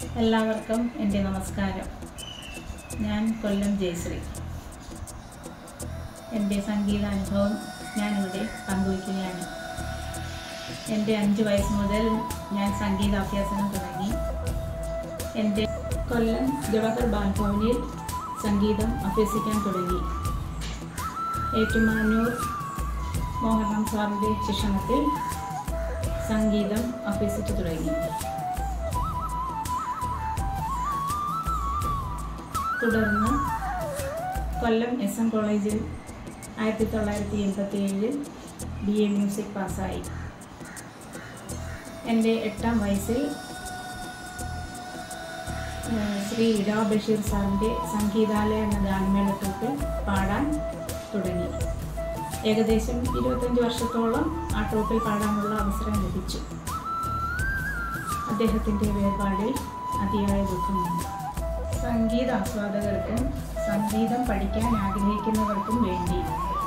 എല്ലാവർക്കും എൻ്റെ നമസ്കാരം ഞാൻ കൊല്ലം ജയശ്രീ എൻ്റെ സംഗീതാനുഭവം ഞാനിവിടെ പങ്കുവയ്ക്കുകയാണ് എൻ്റെ അഞ്ച് വയസ്സ് മുതൽ ഞാൻ സംഗീതാഭ്യാസനം തുടങ്ങി എൻ്റെ കൊല്ലം ജവഹർ ബാൽഭവനിൽ സംഗീതം അഭ്യസിക്കാൻ തുടങ്ങി ഏറ്റുമാനൂർ മോഹൻറാം സാറിൻ്റെ ശിക്ഷണത്തിൽ സംഗീതം അഭ്യസിച്ചു തുടങ്ങി തുടർന്ന് കൊല്ലം എസ് എം കോളേജിൽ ആയിരത്തി തൊള്ളായിരത്തി എൺപത്തി ഏഴിൽ ബി എ മ്യൂസിക് പാസ്സായി എൻ്റെ എട്ടാം വയസ്സിൽ ഏഹ്, ശ്രീ ഇടാ ബഷീർ സാറിൻ്റെ സംഗീതാലയ എന്ന ഗാനമേള ട്രൂപ്പിൽ പാടാൻ തുടങ്ങി ഏകദേശം ഇരുപത്തഞ്ച് വർഷത്തോളം ആ ട്രൂപ്പിൽ പാടാനുള്ള അവസരം ലഭിച്ചു അദ്ദേഹത്തിൻ്റെ വേർപാടിൽ അതിയായ ദുഃഖമുണ്ട് സംഗീത ആസ്വാദകർക്കും സംഗീതം പഠിക്കാൻ ആഗ്രഹിക്കുന്നവർക്കും വേണ്ടി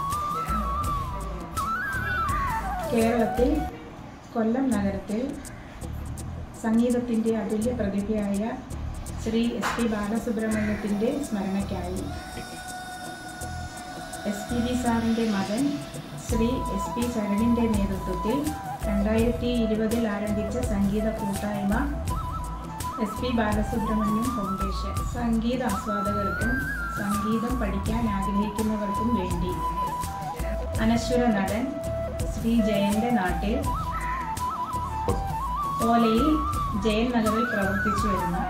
കേരളത്തിൽ കൊല്ലം നഗരത്തിൽ സംഗീതത്തിൻ്റെ അതുല്യ പ്രതിഭയായ ശ്രീ എസ് പി ബാലസുബ്രഹ്മണ്യത്തിൻ്റെ സ്മരണയ്ക്കായി എസ് പി ബി സാറിൻ്റെ മകൻ ശ്രീ എസ് പി ശരണിൻ്റെ നേതൃത്വത്തിൽ രണ്ടായിരത്തി ഇരുപതിൽ ആരംഭിച്ച സംഗീത കൂട്ടായ്മ എസ് പി ബാലസുബ്രഹ്മണ്യം ഫൗണ്ടേഷൻ സംഗീത ആസ്വാദകർക്കും സംഗീതം പഠിക്കാൻ ആഗ്രഹിക്കുന്നവർക്കും വേണ്ടി അനശ്വര നടൻ ശ്രീ ജയന്റെ നാട്ടിൽ ഓലയിൽ ജയൻ നഗറിൽ പ്രവർത്തിച്ചു വരുന്ന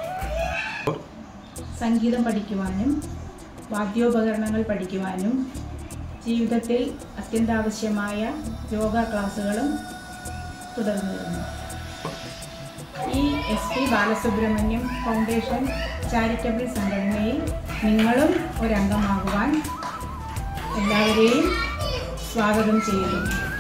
സംഗീതം പഠിക്കുവാനും വാദ്യോപകരണങ്ങൾ പഠിക്കുവാനും ജീവിതത്തിൽ അത്യന്താവശ്യമായ യോഗ ക്ലാസ്സുകളും തുടർന്നു വരുന്നു ഈ S P Balasubrahmanyam foundation charitable സംഘടനയിൽ നിങ്ങളും ഒരംഗമാകുവാൻ എല്ലാവരെയും സ്വാഗതം ചെയ്യുന്നു